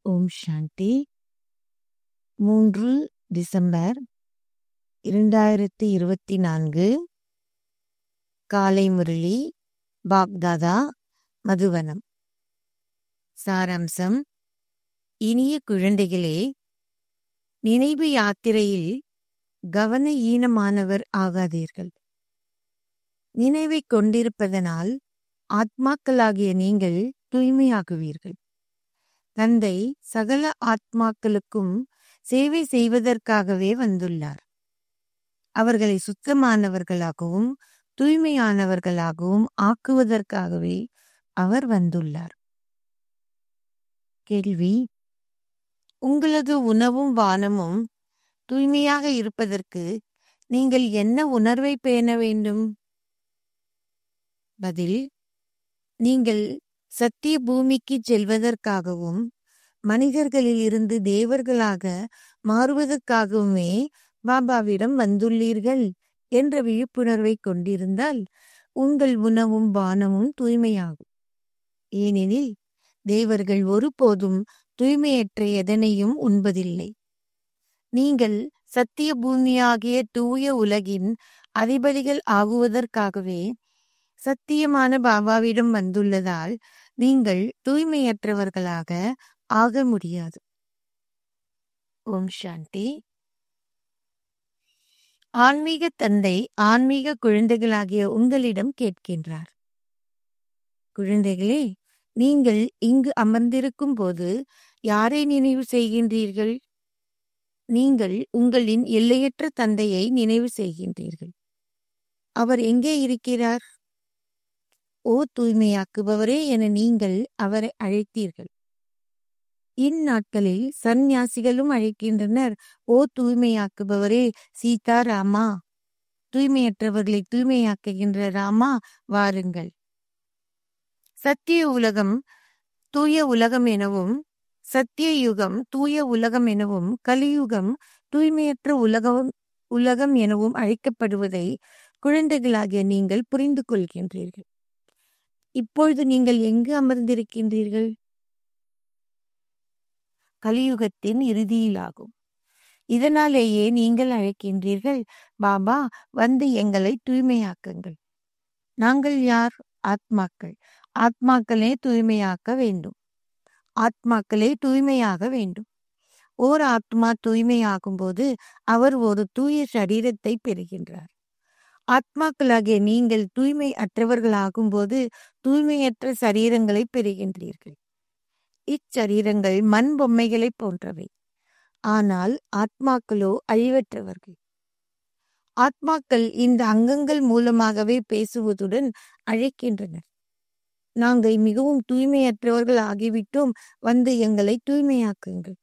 ஓம் சாந்தி மூன்று டிசம்பர் இரண்டாயிரத்தி இருபத்தி நான்கு காலை முரளி பாப்தாதா மதுவனம் சாராம்சம் இனிய குழந்தைகளே நினைவு யாத்திரையில் கவன ஈனமானவர் ஆகாதீர்கள் நினைவை கொண்டிருப்பதனால் ஆத்மாக்களாகிய நீங்கள் தூய்மையாகுவீர்கள் தந்தை சகல ஆத்மாக்களுக்கும் சேவை செய்வதற்காகவே வந்துள்ளார் அவர்களை சுத்தமானவர்களாகவும் தூய்மையானவர்களாகவும் ஆக்குவதற்காகவே அவர் வந்துள்ளார் கேள்வி உங்களது உணவும் வானமும் தூய்மையாக இருப்பதற்கு நீங்கள் என்ன உணர்வை பேண வேண்டும் பதில் நீங்கள் சத்திய பூமிக்கு செல்வதற்காகவும் மனிதர்களில் இருந்து தேவர்களாக மாறுவதற்காகவுமே பாபாவிடம் வந்துள்ளீர்கள் என்ற விழிப்புணர்வை கொண்டிருந்தால் உங்கள் உணவும் பானமும் தூய்மையாகும் ஏனெனில் தேவர்கள் ஒருபோதும் தூய்மையற்ற எதனையும் உண்பதில்லை நீங்கள் சத்திய பூமியாகிய தூய உலகின் அதிபதிகள் ஆகுவதற்காகவே சத்தியமான பாபாவிடம் வந்துள்ளதால் நீங்கள் தூய்மையற்றவர்களாக ஆக முடியாது ஓம் சாந்தி ஆன்மீக தந்தை ஆன்மீக குழந்தைகளாகிய உங்களிடம் கேட்கின்றார் குழந்தைகளே நீங்கள் இங்கு அமர்ந்திருக்கும் போது யாரை நினைவு செய்கின்றீர்கள் நீங்கள் உங்களின் எல்லையற்ற தந்தையை நினைவு செய்கின்றீர்கள் அவர் எங்கே இருக்கிறார் ஓ தூய்மையாக்குபவரே என நீங்கள் அவரை அழைத்தீர்கள் இந்நாட்களில் சந்நியாசிகளும் அழைக்கின்றனர் ஓ தூய்மையாக்குபவரே சீதா ராமா தூய்மையற்றவர்களை தூய்மையாக்குகின்ற ராமா வாருங்கள் சத்திய உலகம் தூய உலகம் எனவும் சத்திய யுகம் தூய உலகம் எனவும் கலியுகம் தூய்மையற்ற உலகம் உலகம் எனவும் அழைக்கப்படுவதை குழந்தைகளாகிய நீங்கள் புரிந்து கொள்கின்றீர்கள் இப்பொழுது நீங்கள் எங்கு அமர்ந்திருக்கின்றீர்கள் கலியுகத்தின் இறுதியிலாகும் இதனாலேயே நீங்கள் அழைக்கின்றீர்கள் பாபா வந்து எங்களை தூய்மையாக்குங்கள் நாங்கள் யார் ஆத்மாக்கள் ஆத்மாக்களே தூய்மையாக்க வேண்டும் ஆத்மாக்களே தூய்மையாக வேண்டும் ஓர் ஆத்மா தூய்மையாகும் போது அவர் ஒரு தூய சரீரத்தை பெறுகின்றார் ஆத்மாக்களாகிய நீங்கள் தூய்மை அற்றவர்களாகும் போது தூய்மையற்ற சரீரங்களை பெறுகின்றீர்கள் இச்சரீரங்கள் மண் பொம்மைகளை போன்றவை ஆனால் ஆத்மாக்களோ அழிவற்றவர்கள் ஆத்மாக்கள் இந்த அங்கங்கள் மூலமாகவே பேசுவதுடன் அழைக்கின்றனர் நாங்கள் மிகவும் தூய்மையற்றவர்கள் ஆகிவிட்டோம் வந்து எங்களை தூய்மையாக்குங்கள்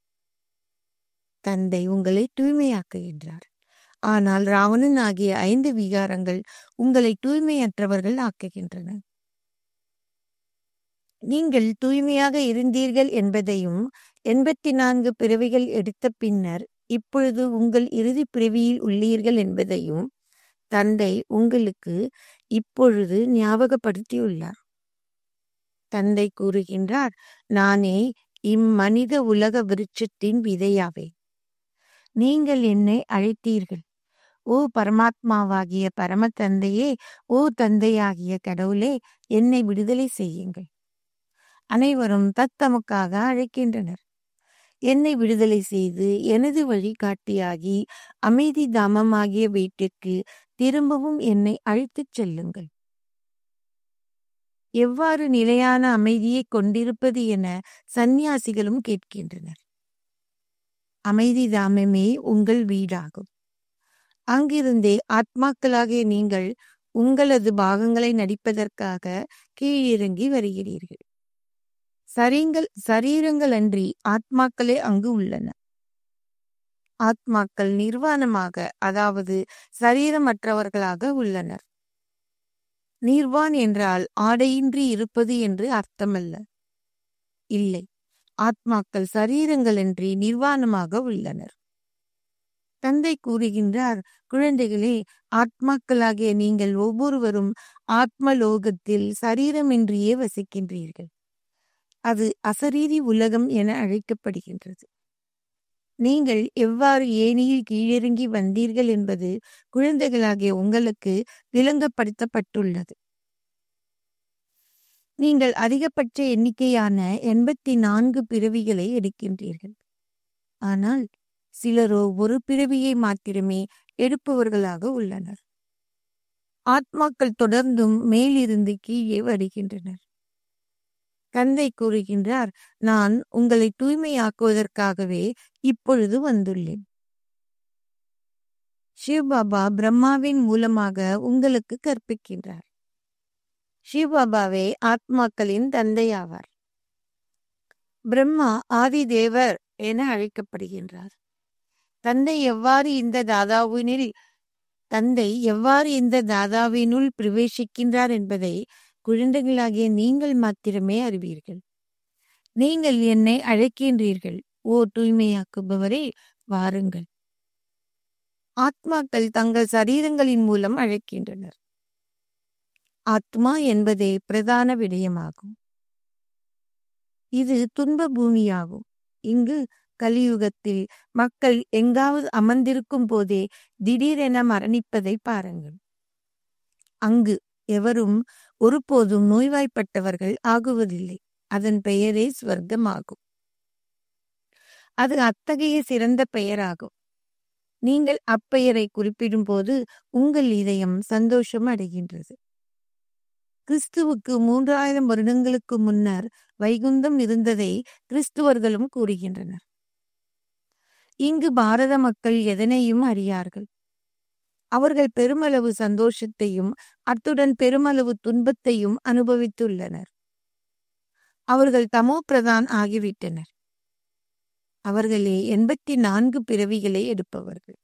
தந்தை உங்களை தூய்மையாக்குகின்றார் ஆனால் ராவணன் ஆகிய ஐந்து விகாரங்கள் உங்களை தூய்மையற்றவர்கள் ஆக்குகின்றன நீங்கள் தூய்மையாக இருந்தீர்கள் என்பதையும் எண்பத்தி நான்கு பிறவிகள் எடுத்த பின்னர் இப்பொழுது உங்கள் இறுதி பிறவியில் உள்ளீர்கள் என்பதையும் தந்தை உங்களுக்கு இப்பொழுது ஞாபகப்படுத்தியுள்ளார் தந்தை கூறுகின்றார் நானே இம்மனித உலக விருட்சத்தின் விதையாவே நீங்கள் என்னை அழைத்தீர்கள் ஓ பரமாத்மாவாகிய பரம தந்தையே ஓ தந்தையாகிய கடவுளே என்னை விடுதலை செய்யுங்கள் அனைவரும் தத்தமக்காக அழைக்கின்றனர் என்னை விடுதலை செய்து எனது வழிகாட்டியாகி அமைதி தாமமாகிய வீட்டிற்கு திரும்பவும் என்னை அழைத்துச் செல்லுங்கள் எவ்வாறு நிலையான அமைதியை கொண்டிருப்பது என சந்நியாசிகளும் கேட்கின்றனர் அமைதி தாமமே உங்கள் வீடாகும் அங்கிருந்தே ஆத்மாக்களாகிய நீங்கள் உங்களது பாகங்களை நடிப்பதற்காக கீழிறங்கி வருகிறீர்கள் சரிங்கள் சரீரங்கள் அன்றி ஆத்மாக்களே அங்கு உள்ளன ஆத்மாக்கள் நிர்வாணமாக அதாவது சரீரமற்றவர்களாக உள்ளனர் நீர்வான் என்றால் ஆடையின்றி இருப்பது என்று அர்த்தமல்ல இல்லை ஆத்மாக்கள் சரீரங்களின்றி நிர்வாணமாக உள்ளனர் தந்தை கூறுகின்றார் குழந்தைகளே ஆத்மாக்களாகிய நீங்கள் ஒவ்வொருவரும் ஆத்மலோகத்தில் சரீரமின்றியே வசிக்கின்றீர்கள் அது அசரீரி உலகம் என அழைக்கப்படுகின்றது நீங்கள் எவ்வாறு ஏனியில் கீழிறங்கி வந்தீர்கள் என்பது குழந்தைகளாகிய உங்களுக்கு விளங்கப்படுத்தப்பட்டுள்ளது நீங்கள் அதிகபட்ச எண்ணிக்கையான எண்பத்தி நான்கு பிறவிகளை எடுக்கின்றீர்கள் ஆனால் சிலரோ ஒரு பிறவியை மாத்திரமே எடுப்பவர்களாக உள்ளனர் ஆத்மாக்கள் தொடர்ந்தும் மேலிருந்து கீழே வருகின்றனர் தந்தை கூறுகின்றார் நான் உங்களை தூய்மையாக்குவதற்காகவே இப்பொழுது வந்துள்ளேன் சிவபாபா பிரம்மாவின் மூலமாக உங்களுக்கு கற்பிக்கின்றார் சிவபாபாவே ஆத்மாக்களின் தந்தையாவார் பிரம்மா ஆதி தேவர் என அழைக்கப்படுகின்றார் தந்தை எவ்வாறு இந்த தாதாவினில் தந்தை எவ்வாறு இந்த தாதாவினுள் பிரவேசிக்கின்றார் என்பதை குழந்தைகளாகிய நீங்கள் மாத்திரமே அறிவீர்கள் நீங்கள் என்னை அழைக்கின்றீர்கள் ஓ தூய்மையாக்குபவரே வாருங்கள் ஆத்மாக்கள் தங்கள் சரீரங்களின் மூலம் அழைக்கின்றனர் ஆத்மா என்பதே பிரதான விடயமாகும் இது துன்ப பூமியாகும் இங்கு கலியுகத்தில் மக்கள் எங்காவது அமர்ந்திருக்கும் போதே திடீரென மரணிப்பதை பாருங்கள் அங்கு எவரும் ஒருபோதும் நோய்வாய்ப்பட்டவர்கள் ஆகுவதில்லை அதன் பெயரே ஸ்வர்க்கமாகும் அது அத்தகைய சிறந்த பெயராகும் நீங்கள் அப்பெயரை குறிப்பிடும் போது உங்கள் இதயம் சந்தோஷம் அடைகின்றது கிறிஸ்துவுக்கு மூன்றாயிரம் வருடங்களுக்கு முன்னர் வைகுந்தம் இருந்ததை கிறிஸ்துவர்களும் கூறுகின்றனர் இங்கு பாரத மக்கள் எதனையும் அறியார்கள் அவர்கள் பெருமளவு சந்தோஷத்தையும் அத்துடன் பெருமளவு துன்பத்தையும் அனுபவித்துள்ளனர் அவர்கள் தமோ பிரதான் ஆகிவிட்டனர் அவர்களே எண்பத்தி நான்கு பிறவிகளை எடுப்பவர்கள்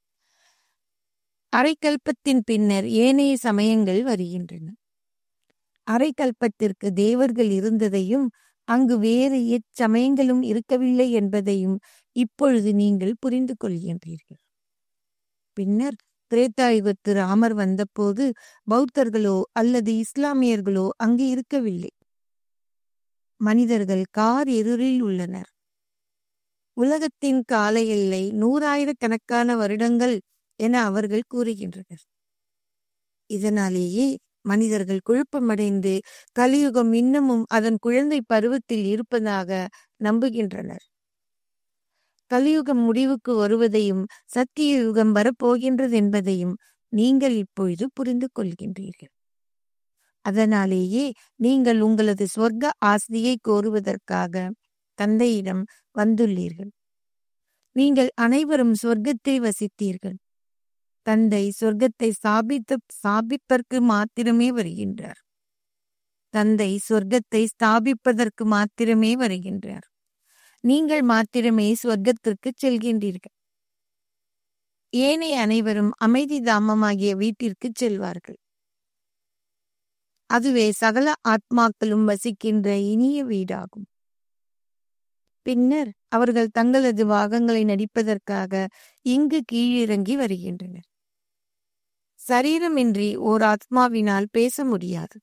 அரைக்கல்பத்தின் பின்னர் ஏனைய சமயங்கள் வருகின்றன அரைக்கல்பத்திற்கு தேவர்கள் இருந்ததையும் அங்கு வேறு எச்சமயங்களும் இருக்கவில்லை என்பதையும் இப்பொழுது நீங்கள் புரிந்து கொள்கின்றீர்கள் பின்னர் திரேதாயுகத்து ராமர் வந்தபோது பௌத்தர்களோ அல்லது இஸ்லாமியர்களோ அங்கு இருக்கவில்லை மனிதர்கள் கார் இருளில் உள்ளனர் உலகத்தின் கால எல்லை நூறாயிரக்கணக்கான வருடங்கள் என அவர்கள் கூறுகின்றனர் இதனாலேயே மனிதர்கள் குழப்பமடைந்து கலியுகம் இன்னமும் அதன் குழந்தை பருவத்தில் இருப்பதாக நம்புகின்றனர் கலியுகம் முடிவுக்கு வருவதையும் சத்திய யுகம் வரப்போகின்றது என்பதையும் நீங்கள் இப்பொழுது புரிந்து கொள்கின்றீர்கள் அதனாலேயே நீங்கள் உங்களது சொர்க்க ஆசையை கோருவதற்காக தந்தையிடம் வந்துள்ளீர்கள் நீங்கள் அனைவரும் சொர்க்கத்தில் வசித்தீர்கள் தந்தை சொர்க்கத்தை ஸ்தாபித்து ஸ்தாபிப்பதற்கு மாத்திரமே வருகின்றார் தந்தை சொர்க்கத்தை ஸ்தாபிப்பதற்கு மாத்திரமே வருகின்றார் நீங்கள் மாத்திரமே சொர்க்கத்திற்கு செல்கின்றீர்கள் ஏனைய அனைவரும் அமைதி தாமமாகிய வீட்டிற்கு செல்வார்கள் அதுவே சகல ஆத்மாக்களும் வசிக்கின்ற இனிய வீடாகும் பின்னர் அவர்கள் தங்களது பாகங்களை நடிப்பதற்காக இங்கு கீழிறங்கி வருகின்றனர் சரீரமின்றி ஓர் ஆத்மாவினால் பேச முடியாது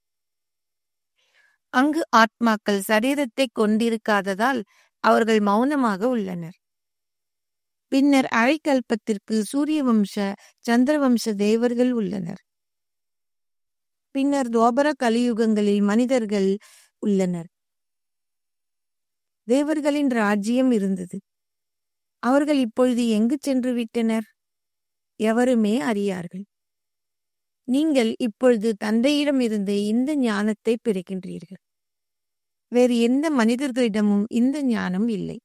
அங்கு ஆத்மாக்கள் சரீரத்தை கொண்டிருக்காததால் அவர்கள் மௌனமாக உள்ளனர் பின்னர் அழைக்கல்பத்திற்கு சூரிய வம்ச சந்திரவம்ச தேவர்கள் உள்ளனர் பின்னர் துவாபர கலியுகங்களில் மனிதர்கள் உள்ளனர் தேவர்களின் ராஜ்யம் இருந்தது அவர்கள் இப்பொழுது எங்கு சென்று விட்டனர் எவருமே அறியார்கள் நீங்கள் இப்பொழுது தந்தையிடம் இருந்து இந்த ஞானத்தை பெறுகின்றீர்கள் வேறு எந்த மனிதர்களிடமும் இந்த ஞானம் இல்லை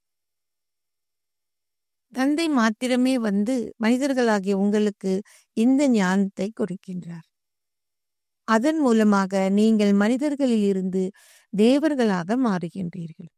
தந்தை மாத்திரமே வந்து மனிதர்களாகிய உங்களுக்கு இந்த ஞானத்தை கொடுக்கின்றார் அதன் மூலமாக நீங்கள் மனிதர்களில் இருந்து தேவர்களாக மாறுகின்றீர்கள்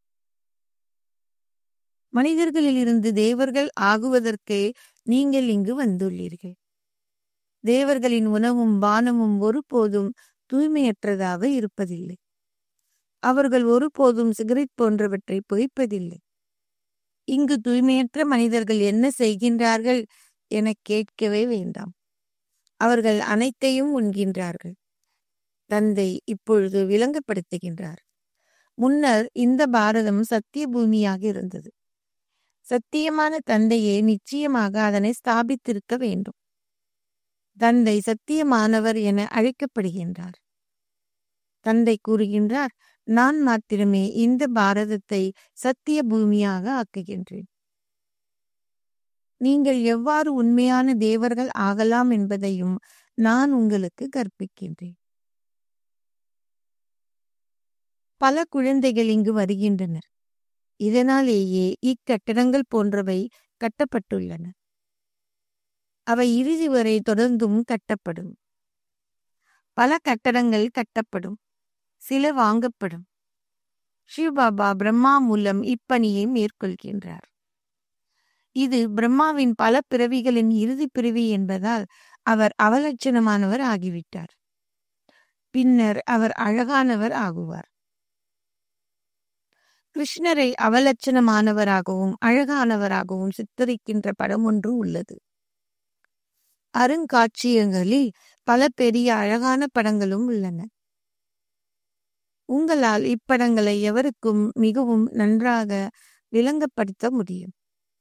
மனிதர்களில் இருந்து தேவர்கள் ஆகுவதற்கே நீங்கள் இங்கு வந்துள்ளீர்கள் தேவர்களின் உணவும் பானமும் ஒருபோதும் தூய்மையற்றதாக இருப்பதில்லை அவர்கள் ஒருபோதும் சிகரெட் போன்றவற்றை புகைப்பதில்லை இங்கு தூய்மையற்ற மனிதர்கள் என்ன செய்கின்றார்கள் என கேட்கவே வேண்டாம் அவர்கள் அனைத்தையும் உண்கின்றார்கள் தந்தை இப்பொழுது விளங்கப்படுத்துகின்றார் முன்னர் இந்த பாரதம் சத்திய பூமியாக இருந்தது சத்தியமான தந்தையே நிச்சயமாக அதனை ஸ்தாபித்திருக்க வேண்டும் தந்தை சத்தியமானவர் என அழைக்கப்படுகின்றார் தந்தை கூறுகின்றார் நான் மாத்திரமே இந்த பாரதத்தை சத்திய பூமியாக ஆக்குகின்றேன் நீங்கள் எவ்வாறு உண்மையான தேவர்கள் ஆகலாம் என்பதையும் நான் உங்களுக்கு கற்பிக்கின்றேன் பல குழந்தைகள் இங்கு வருகின்றனர் இதனாலேயே இக்கட்டடங்கள் போன்றவை கட்டப்பட்டுள்ளன அவை இறுதி வரை தொடர்ந்தும் கட்டப்படும் பல கட்டடங்கள் கட்டப்படும் சில வாங்கப்படும் சிவபாபா பிரம்மா மூலம் இப்பணியை மேற்கொள்கின்றார் இது பிரம்மாவின் பல பிறவிகளின் இறுதி பிறவி என்பதால் அவர் அவலட்சணமானவர் ஆகிவிட்டார் பின்னர் அவர் அழகானவர் ஆகுவார் கிருஷ்ணரை அவலட்சணமானவராகவும் அழகானவராகவும் சித்தரிக்கின்ற படம் ஒன்று உள்ளது அருங்காட்சியகங்களில் பல பெரிய அழகான படங்களும் உள்ளன உங்களால் இப்படங்களை எவருக்கும் மிகவும் நன்றாக விளங்கப்படுத்த முடியும்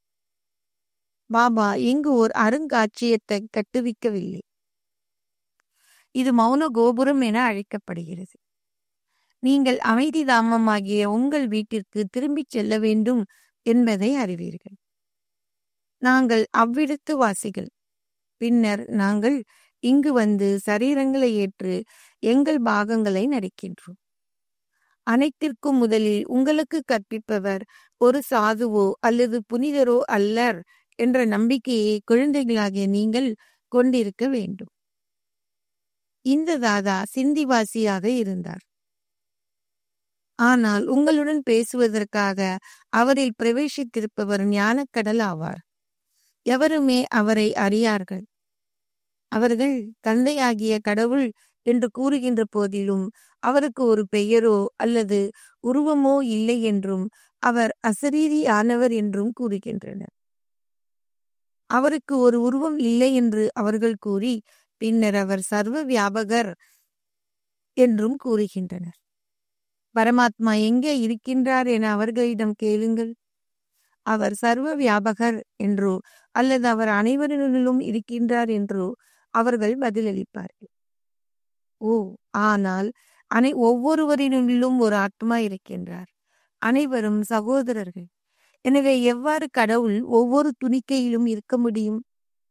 பாபா இங்கு ஓர் அருங்காட்சியத்தை கட்டுவிக்கவில்லை இது மௌன கோபுரம் என அழைக்கப்படுகிறது நீங்கள் அமைதி தாமமாகிய உங்கள் வீட்டிற்கு திரும்பிச் செல்ல வேண்டும் என்பதை அறிவீர்கள் நாங்கள் அவ்விடத்து வாசிகள் பின்னர் நாங்கள் இங்கு வந்து சரீரங்களை ஏற்று எங்கள் பாகங்களை நடிக்கின்றோம் அனைத்திற்கும் முதலில் உங்களுக்கு கற்பிப்பவர் ஒரு சாதுவோ அல்லது புனிதரோ அல்லர் என்ற நம்பிக்கையை குழந்தைகளாகிய நீங்கள் கொண்டிருக்க வேண்டும் இந்த தாதா சிந்திவாசியாக இருந்தார் ஆனால் உங்களுடன் பேசுவதற்காக அவரில் பிரவேசித்திருப்பவர் ஞானக்கடல் ஆவார் எவருமே அவரை அறியார்கள் அவர்கள் தந்தையாகிய கடவுள் என்று கூறுகின்ற போதிலும் அவருக்கு ஒரு பெயரோ அல்லது உருவமோ இல்லை என்றும் அவர் அசரீரியானவர் என்றும் கூறுகின்றனர் அவருக்கு ஒரு உருவம் இல்லை என்று அவர்கள் கூறி பின்னர் அவர் சர்வ வியாபகர் என்றும் கூறுகின்றனர் பரமாத்மா எங்கே இருக்கின்றார் என அவர்களிடம் கேளுங்கள் அவர் சர்வ வியாபகர் என்றோ அல்லது அவர் அனைவரிலும் இருக்கின்றார் என்றோ அவர்கள் பதிலளிப்பார்கள் ஓ ஆனால் அனை ஒவ்வொருவரினுள்ளும் ஒரு ஆத்மா இருக்கின்றார் அனைவரும் சகோதரர்கள் எனவே எவ்வாறு கடவுள் ஒவ்வொரு துணிக்கையிலும் இருக்க முடியும்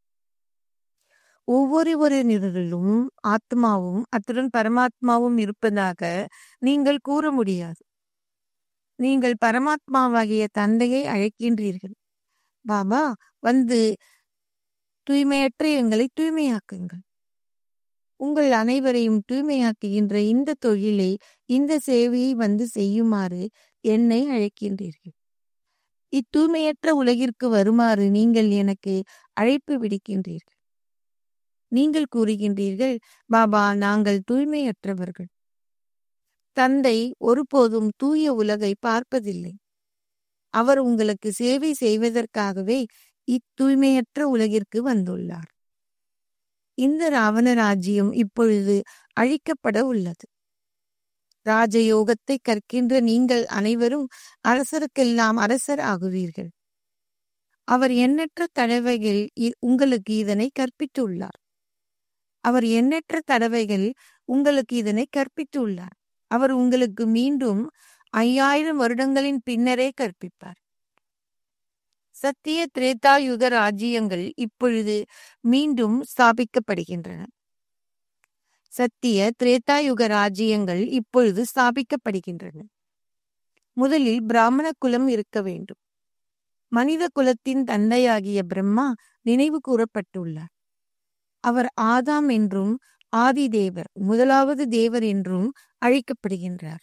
ஒவ்வொருவரினரிலும் ஆத்மாவும் அத்துடன் பரமாத்மாவும் இருப்பதாக நீங்கள் கூற முடியாது நீங்கள் பரமாத்மாவாகிய தந்தையை அழைக்கின்றீர்கள் பாபா வந்து தூய்மையற்ற எங்களை தூய்மையாக்குங்கள் உங்கள் அனைவரையும் தூய்மையாக்குகின்ற இந்த தொழிலை இந்த சேவையை வந்து செய்யுமாறு என்னை அழைக்கின்றீர்கள் இத்தூய்மையற்ற உலகிற்கு வருமாறு நீங்கள் எனக்கு அழைப்பு விடுக்கின்றீர்கள் நீங்கள் கூறுகின்றீர்கள் பாபா நாங்கள் தூய்மையற்றவர்கள் தந்தை ஒருபோதும் தூய உலகை பார்ப்பதில்லை அவர் உங்களுக்கு சேவை செய்வதற்காகவே இத்தூய்மையற்ற உலகிற்கு வந்துள்ளார் இந்த ராவண ராஜ்யம் இப்பொழுது அழிக்கப்பட உள்ளது ராஜயோகத்தை கற்கின்ற நீங்கள் அனைவரும் அரசருக்கெல்லாம் அரசர் ஆகுவீர்கள் அவர் எண்ணற்ற தடவைகள் உங்களுக்கு இதனை கற்பித்துள்ளார் அவர் எண்ணற்ற தடவைகள் உங்களுக்கு இதனை கற்பித்துள்ளார் அவர் உங்களுக்கு மீண்டும் ஐயாயிரம் வருடங்களின் பின்னரே கற்பிப்பார் சத்திய திரேதாயுக ராஜ்யங்கள் இப்பொழுது மீண்டும் ஸ்தாபிக்கப்படுகின்றன சத்திய திரேதாயுக ராஜ்யங்கள் இப்பொழுது ஸ்தாபிக்கப்படுகின்றன முதலில் பிராமண குலம் இருக்க வேண்டும் மனித குலத்தின் தந்தையாகிய பிரம்மா நினைவு கூறப்பட்டுள்ளார் அவர் ஆதாம் என்றும் ஆதி தேவர் முதலாவது தேவர் என்றும் அழைக்கப்படுகின்றார்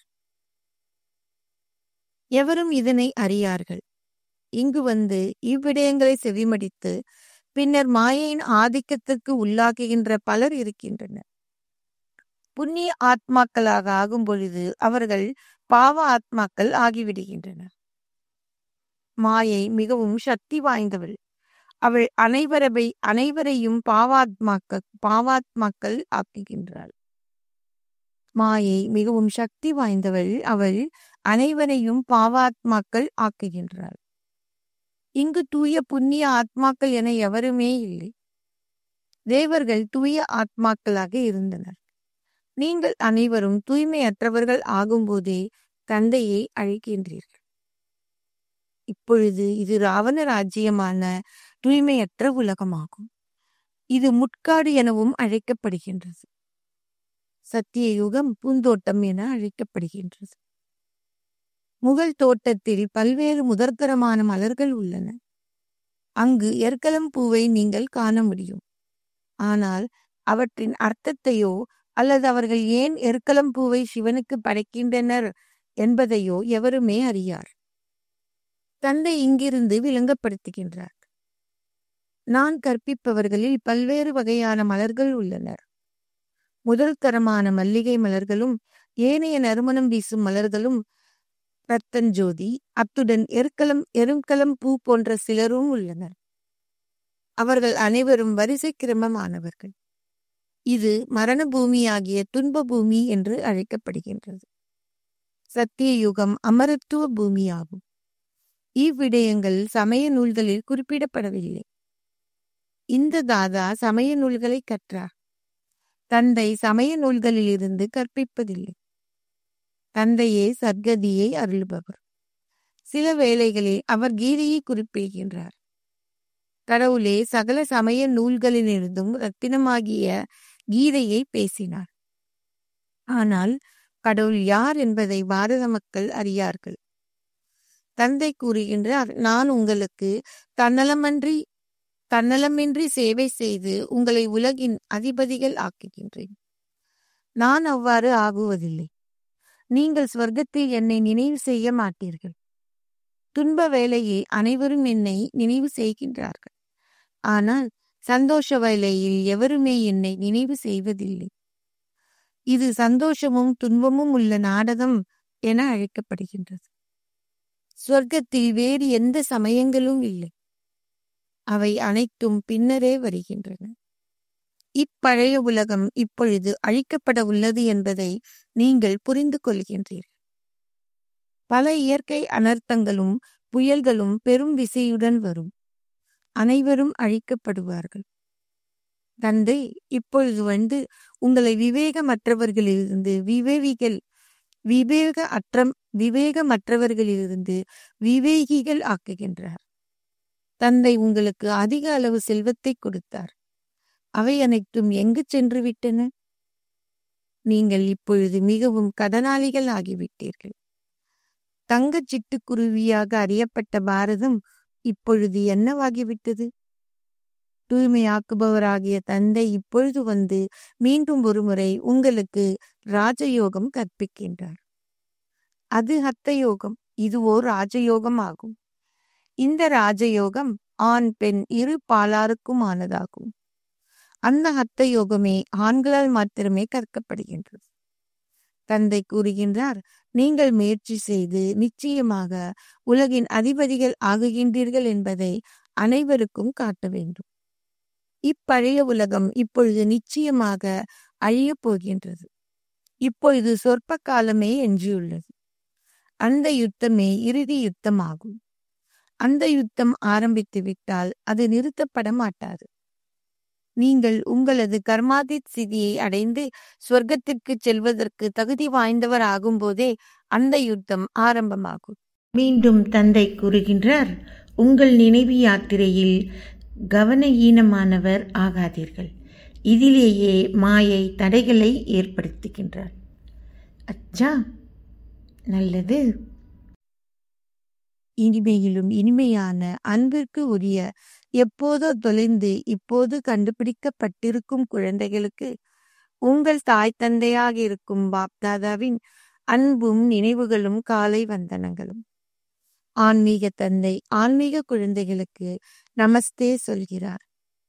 எவரும் இதனை அறியார்கள் இங்கு வந்து இவ்விடயங்களை செவிமடித்து பின்னர் மாயையின் ஆதிக்கத்திற்கு உள்ளாக்குகின்ற பலர் இருக்கின்றனர் புண்ணிய ஆத்மாக்களாக ஆகும் பொழுது அவர்கள் பாவ ஆத்மாக்கள் ஆகிவிடுகின்றனர் மாயை மிகவும் சக்தி வாய்ந்தவள் அவள் அனைவரவை அனைவரையும் பாவாத்மாக்க பாவாத்மாக்கள் ஆக்குகின்றாள் மாயை மிகவும் சக்தி வாய்ந்தவள் அவள் அனைவரையும் பாவாத்மாக்கள் ஆக்குகின்றார் இங்கு தூய புண்ணிய ஆத்மாக்கள் என எவருமே இல்லை தேவர்கள் தூய ஆத்மாக்களாக இருந்தனர் நீங்கள் அனைவரும் தூய்மையற்றவர்கள் ஆகும்போதே தந்தையை அழைக்கின்றீர்கள் இப்பொழுது இது ராவண ராஜ்யமான தூய்மையற்ற உலகமாகும் இது முட்காடு எனவும் அழைக்கப்படுகின்றது சத்திய யுகம் பூந்தோட்டம் என அழைக்கப்படுகின்றது முகல் தோட்டத்தில் பல்வேறு முதற்கரமான மலர்கள் உள்ளன அங்கு எற்களம் பூவை நீங்கள் காண முடியும் ஆனால் அவற்றின் அர்த்தத்தையோ அல்லது அவர்கள் ஏன் எற்களம் பூவை சிவனுக்கு படைக்கின்றனர் என்பதையோ எவருமே அறியார் தந்தை இங்கிருந்து விளங்கப்படுத்துகின்றார் நான் கற்பிப்பவர்களில் பல்வேறு வகையான மலர்கள் உள்ளனர் முதல் தரமான மல்லிகை மலர்களும் ஏனைய நறுமணம் வீசும் மலர்களும் ரத்தஞ்சோதி அத்துடன் எருக்களம் எருங்கலம் பூ போன்ற சிலரும் உள்ளனர் அவர்கள் அனைவரும் வரிசை கிரமமானவர்கள் இது மரண பூமியாகிய துன்ப பூமி என்று அழைக்கப்படுகின்றது சத்திய யுகம் அமரத்துவ பூமியாகும் இவ்விடயங்கள் சமய நூல்களில் குறிப்பிடப்படவில்லை இந்த தாதா சமய நூல்களை கற்றார் தந்தை சமய நூல்களிலிருந்து கற்பிப்பதில்லை தந்தையே சர்க்கதியை அருள்பவர் சில வேளைகளில் அவர் கீதையை குறிப்பிடுகின்றார் கடவுளே சகல சமய நூல்களிலிருந்தும் ரத்தினமாகிய கீதையை பேசினார் ஆனால் கடவுள் யார் என்பதை பாரத மக்கள் அறியார்கள் தந்தை கூறுகின்றார் நான் உங்களுக்கு தன்னலமன்றி தன்னலமின்றி சேவை செய்து உங்களை உலகின் அதிபதிகள் ஆக்குகின்றேன் நான் அவ்வாறு ஆகுவதில்லை நீங்கள் ஸ்வர்க்கத்தில் என்னை நினைவு செய்ய மாட்டீர்கள் துன்ப வேளையில் அனைவரும் என்னை நினைவு செய்கின்றார்கள் ஆனால் சந்தோஷ வேளையில் எவருமே என்னை நினைவு செய்வதில்லை இது சந்தோஷமும் துன்பமும் உள்ள நாடகம் என அழைக்கப்படுகின்றது சொர்க்கத்தில் வேறு எந்த சமயங்களும் இல்லை அவை அனைத்தும் பின்னரே வருகின்றன இப்பழைய உலகம் இப்பொழுது அழிக்கப்பட உள்ளது என்பதை நீங்கள் புரிந்து கொள்கின்றீர்கள் பல இயற்கை அனர்த்தங்களும் புயல்களும் பெரும் விசையுடன் வரும் அனைவரும் அழிக்கப்படுவார்கள் தந்தை இப்பொழுது வந்து உங்களை விவேகமற்றவர்களிலிருந்து விவேகிகள் விவேக அற்ற விவேகமற்றவர்களிலிருந்து விவேகிகள் ஆக்குகின்றார் தந்தை உங்களுக்கு அதிக அளவு செல்வத்தை கொடுத்தார் அவை அனைத்தும் எங்கு சென்று விட்டன நீங்கள் இப்பொழுது மிகவும் கடனாளிகள் ஆகிவிட்டீர்கள் தங்கச் சிட்டுக்குருவியாக அறியப்பட்ட பாரதம் இப்பொழுது என்னவாகிவிட்டது தூய்மையாக்குபவராகிய தந்தை இப்பொழுது வந்து மீண்டும் ஒருமுறை உங்களுக்கு ராஜயோகம் கற்பிக்கின்றார் அது ஹத்த யோகம் இதுவோ ராஜயோகம் ஆகும் இந்த ராஜயோகம் ஆண் பெண் இரு பாலாருக்கும் ஆனதாகும் அந்த ஹத்த யோகமே ஆண்களால் மாத்திரமே கற்கப்படுகின்றது தந்தை கூறுகின்றார் நீங்கள் முயற்சி செய்து நிச்சயமாக உலகின் அதிபதிகள் ஆகுகின்றீர்கள் என்பதை அனைவருக்கும் காட்ட வேண்டும் இப்பழைய உலகம் இப்பொழுது நிச்சயமாக அழியப் போகின்றது இப்பொழுது சொற்ப காலமே எஞ்சியுள்ளது அந்த யுத்தமே இறுதி யுத்தமாகும் அந்த யுத்தம் ஆரம்பித்து விட்டால் அது நிறுத்தப்பட மாட்டாது நீங்கள் உங்களது கர்மாதித் சிதியை அடைந்து சொர்க்கத்திற்கு செல்வதற்கு தகுதி வாய்ந்தவர் ஆகும்போதே அந்த யுத்தம் ஆரம்பமாகும் மீண்டும் தந்தை கூறுகின்றார் உங்கள் நினைவு யாத்திரையில் கவன ஈனமானவர் ஆகாதீர்கள் இதிலேயே மாயை தடைகளை ஏற்படுத்துகின்றார் அச்சா நல்லது இனிமையிலும் இனிமையான அன்பிற்கு உரிய எப்போதோ தொலைந்து இப்போது கண்டுபிடிக்கப்பட்டிருக்கும் குழந்தைகளுக்கு உங்கள் தாய் தந்தையாக இருக்கும் பாப்தாதாவின் அன்பும் நினைவுகளும் காலை வந்தனங்களும் ஆன்மீக தந்தை ஆன்மீக குழந்தைகளுக்கு நமஸ்தே சொல்கிறார்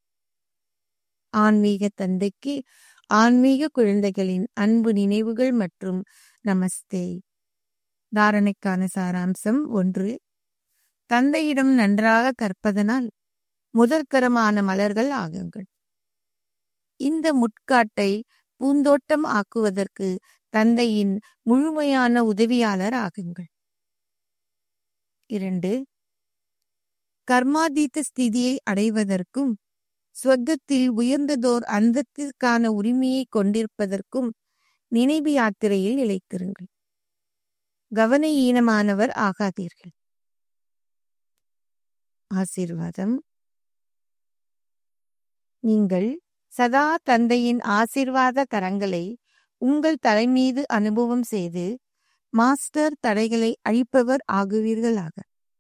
ஆன்மீக தந்தைக்கு ஆன்மீக குழந்தைகளின் அன்பு நினைவுகள் மற்றும் நமஸ்தே தாரணைக்கான சாராம்சம் ஒன்று தந்தையிடம் நன்றாக கற்பதனால் முதற்கரமான மலர்கள் ஆகுங்கள் இந்த முட்காட்டை பூந்தோட்டம் ஆக்குவதற்கு தந்தையின் முழுமையான உதவியாளர் ஆகுங்கள் இரண்டு கர்மாதீத்த ஸ்திதியை அடைவதற்கும் ஸ்வர்க்கத்தில் உயர்ந்ததோர் அந்தத்திற்கான உரிமையை கொண்டிருப்பதற்கும் நினைவு யாத்திரையில் நிலைத்திருங்கள் கவன ஈனமானவர் ஆகாதீர்கள் ஆசீர்வாதம் நீங்கள் சதா தந்தையின் ஆசீர்வாத கரங்களை உங்கள் தலைமீது அனுபவம் செய்து மாஸ்டர் தடைகளை அழிப்பவர் ஆகுவீர்களாக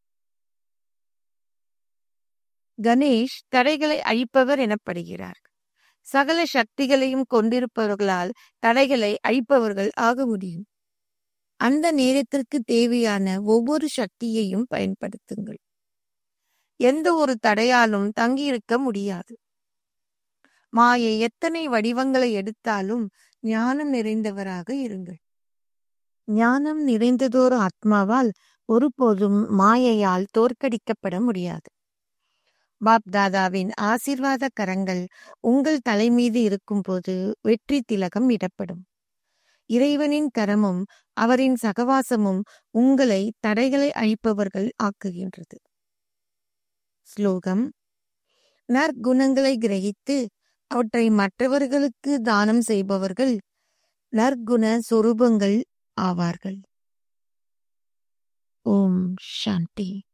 கணேஷ் தடைகளை அழிப்பவர் எனப்படுகிறார் சகல சக்திகளையும் கொண்டிருப்பவர்களால் தடைகளை அழிப்பவர்கள் ஆக முடியும் அந்த நேரத்திற்கு தேவையான ஒவ்வொரு சக்தியையும் பயன்படுத்துங்கள் எந்த ஒரு தடையாலும் தங்கியிருக்க முடியாது மாயை எத்தனை வடிவங்களை எடுத்தாலும் ஞானம் நிறைந்தவராக இருங்கள் ஞானம் நிறைந்ததோர் ஆத்மாவால் ஒருபோதும் மாயையால் தோற்கடிக்கப்பட முடியாது பாப் தாதாவின் ஆசீர்வாத கரங்கள் உங்கள் தலைமீது இருக்கும்போது வெற்றி திலகம் இடப்படும் இறைவனின் கரமும் அவரின் சகவாசமும் உங்களை தடைகளை அழிப்பவர்கள் ஆக்குகின்றது ஸ்லோகம் நற்குணங்களை கிரகித்து அவற்றை மற்றவர்களுக்கு தானம் செய்பவர்கள் நற்குண சொரூபங்கள் ஆவார்கள் ஓம் சாந்தி